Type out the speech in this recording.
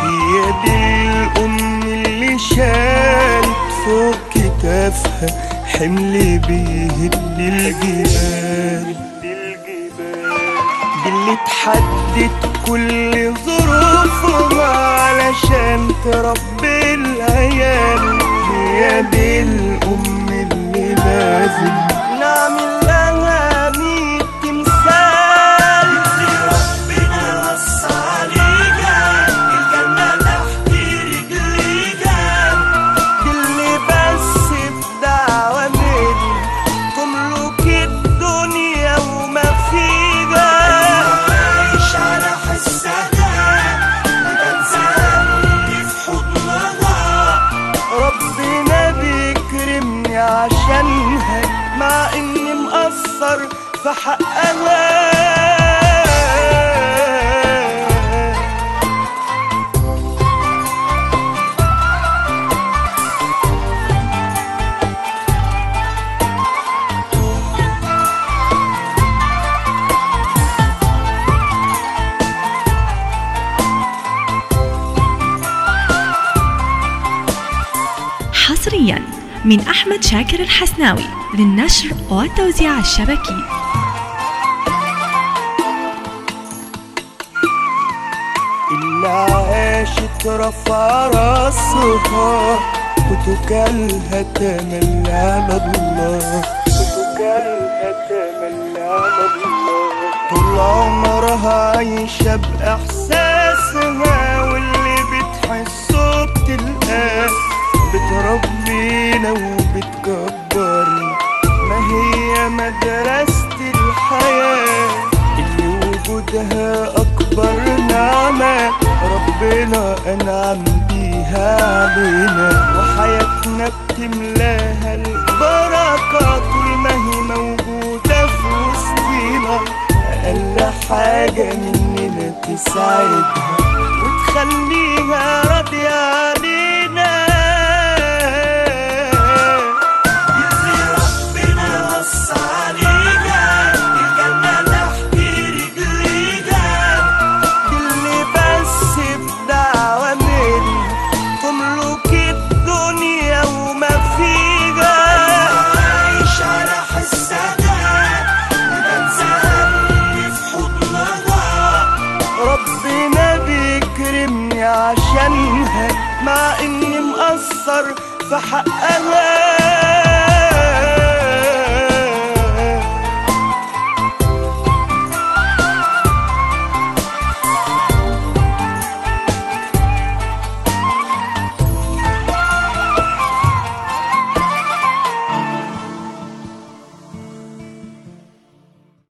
هي دي الأم اللي شالت فوق كتافها حمل بيهد الجبال دي اللي تحدد كل ظروفها علشان تربي العيال هي دي الأم اللي لازم نعمل لها مية تمثال ربنا وصى عليها الجنة تحت رجليها دي اللي بس بدعوة مني تملك الدنيا وما فيها عايش على حسها بنساني في حضنها ربنا بيكرمني عشانها مع اني مقصر في حقها حصريا من أحمد شاكر الحسناوي للنشر والتوزيع الشبكي اللي عاشت رفع راسها وتكلها تملي على الله وتكلها تملي على الله طول عمرها عايشة بإحساسها واللي بتحسه بتلقاه بتربينا وبتكبرنا ما هي مدرسة الحياة اللي وجودها أكبر نعمة ربنا أنعم بيها علينا وحياتنا بتملاها البركة طول ما هي موجودة في وسطينا أقل حاجة مننا تساعدها وتخليها راضية علينا ربنا وصى علينا الجنة تحت رجلينا دي اللي بس بدعوة مني تملك الدنيا وما فيها عايش على حسها بنساني في حضنها ربنا بيكرمني عشانها مع اني مقصر في حقها